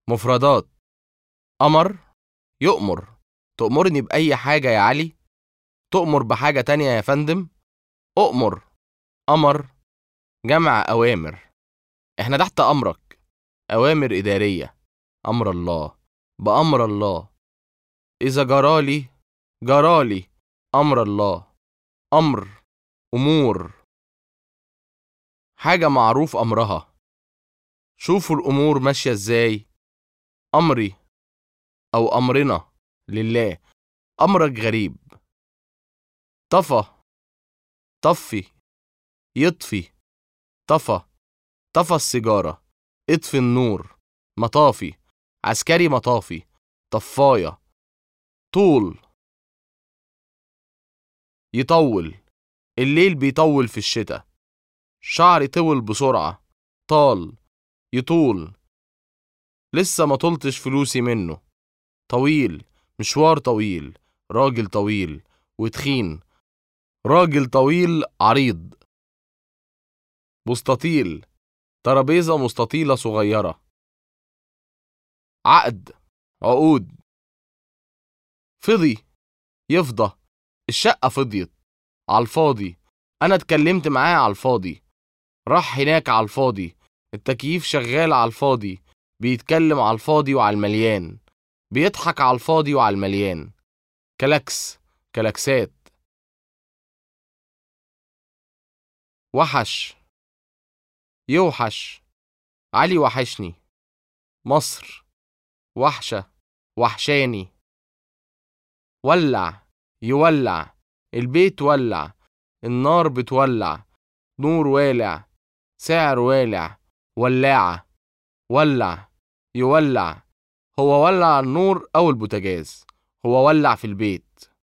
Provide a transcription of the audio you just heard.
مفردات أمر يؤمر تؤمرني بأي حاجة يا علي تؤمر بحاجة تانية يا فندم أؤمر أمر جمع أوامر إحنا تحت أمرك أوامر إدارية أمر الله بأمر الله إذا جرالي جرالي أمر الله أمر أمور حاجة معروف أمرها شوفوا الأمور ماشية إزاي أمري أو أمرنا لله أمرك غريب طفى طفي يطفي طفى طفى السيجارة اطفي النور مطافي عسكري مطافي طفاية طول يطول الليل بيطول في الشتاء شعري طول بسرعة طال يطول لسه ما طلتش فلوسي منه طويل مشوار طويل راجل طويل وتخين راجل طويل عريض مستطيل ترابيزة مستطيلة صغيرة عقد عقود فضي يفضى الشقة فضيت على الفاضي أنا اتكلمت معاه على الفاضي راح هناك على الفاضي التكييف شغال على الفاضي بيتكلم على الفاضي وعلى المليان بيضحك على الفاضي وعلى المليان كلاكس كلاكسات وحش يوحش علي وحشني مصر وحشة وحشاني ولع يولع البيت ولع النار بتولع نور والع سعر والع ولاعة ولع يولع هو ولع النور أو البوتاجاز هو ولع في البيت